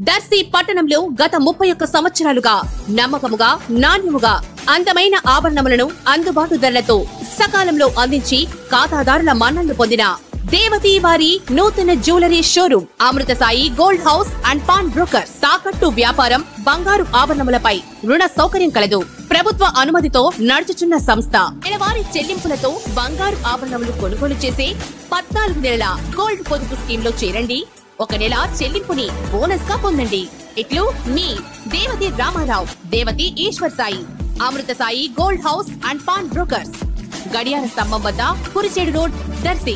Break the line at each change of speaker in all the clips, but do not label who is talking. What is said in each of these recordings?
దర్శి పట్టణంలో గత ముప్పై ఒక్క సంవత్సరాలుగా నమ్మకముగా నాణ్యముగా అందమైన ఆభరణములను అందుబాటు ధరలతో సకాలంలో అందించి ఖాతాదారుల మన్నళ్లు పొందిన దేవతి వారి నూతన jewellery showroom Amrutha Sai gold house and pawn broker తాకట్టు వ్యాపారం బంగారు ఆభరణములపై రుణ సౌకర్యం కలదు ప్రభుత్వ అనుమతితో నడుచుచున్న సంస్థ నెలవారీ చెల్లింపులతో బంగారు ఆభరణములు కొనుగోలు చేసే పద్నాలుగు నెలల గోల్డ్ పొదుపు స్కీమ్ లో చేరండి ఒక నెల చెల్లింపుని బోనస్ గా పొందండి ఇట్లు మీ Devathi Ramarao Devathi Eshwar Sai Amrutha Sai gold house and pawn brokers గడియార స్తంభం వద్ద కురిచేడు రోడ్ దర్శి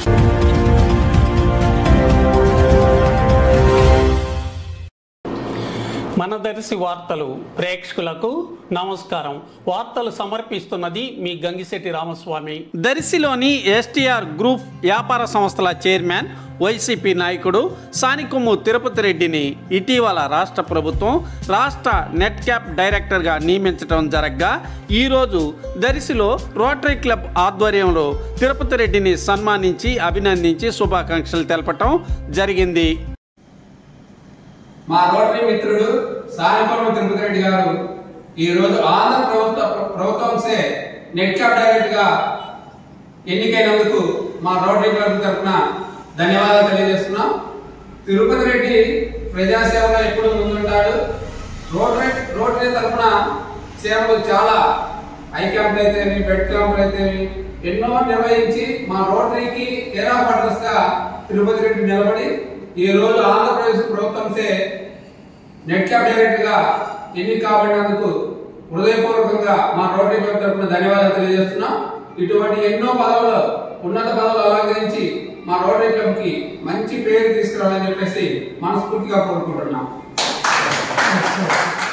మన దర్శి వార్తలు ప్రేక్షకులకు నమస్కారం వార్తలు సమర్పిస్తున్నది మీ గంగిశెట్టి రామస్వామి దర్శిలోని ఎస్టీఆర్ గ్రూప్ వ్యాపార సంస్థల చైర్మన్ వైసీపీ నాయకుడు సానికొమ్ము తిరుపతి రెడ్డిని ఇటీవల రాష్ట్ర ప్రభుత్వం రాష్ట్ర నెట్ క్యాప్ డైరెక్టర్గా నియమించడం జరగ్గా ఈరోజు దర్శిలో రోటరీ క్లబ్ ఆధ్వర్యంలో తిరుపతి రెడ్డిని సన్మానించి అభినందించి శుభాకాంక్షలు తెలపటం జరిగింది
మా రోటరీ మిత్రుడు సానికొండ తిరుపతి రెడ్డి గారు ఈ రోజు ఆంధ్ర ప్రభుత్వ ప్రభుత్వంసే నెట్ క్యాప్ డైరెక్ట్ గా ఎన్నికైనందుకు మా రోటరీ క్లబ్ తరఫున ధన్యవాదాలు తెలియజేస్తున్నాం తిరుపతి రెడ్డి ప్రజాసేవలో ఎప్పుడు ముందుంటాడు రోటరీ రోటరీ తరఫున సేవలు చాలా ఐ క్యాంపులు అయితేమి బెడ్ క్యాంపులు అయితేమి ఎన్నో నిర్వహించి మా రోటరీకి కేర్ ఆఫ్ అడ్రస్ గా తిరుపతి రెడ్డి నిలబడి ఈ రోజు ఆంధ్రప్రదేశ్ ప్రభుత్వంసే నెట్ క్యాప్ డైరెక్ట్ గా ఎన్నిక కాబడినందుకు హృదయపూర్వకంగా మా రోటరీ క్లబ్ తరఫున ధన్యవాదాలు తెలియజేస్తున్నాం ఇటువంటి ఎన్నో పదవులు ఉన్నత పదవులు అలంకరించి మా రోటరీ క్లబ్ కి మంచి పేరు తీసుకురావాలని చెప్పేసి మనస్ఫూర్తిగా కోరుకుంటున్నాం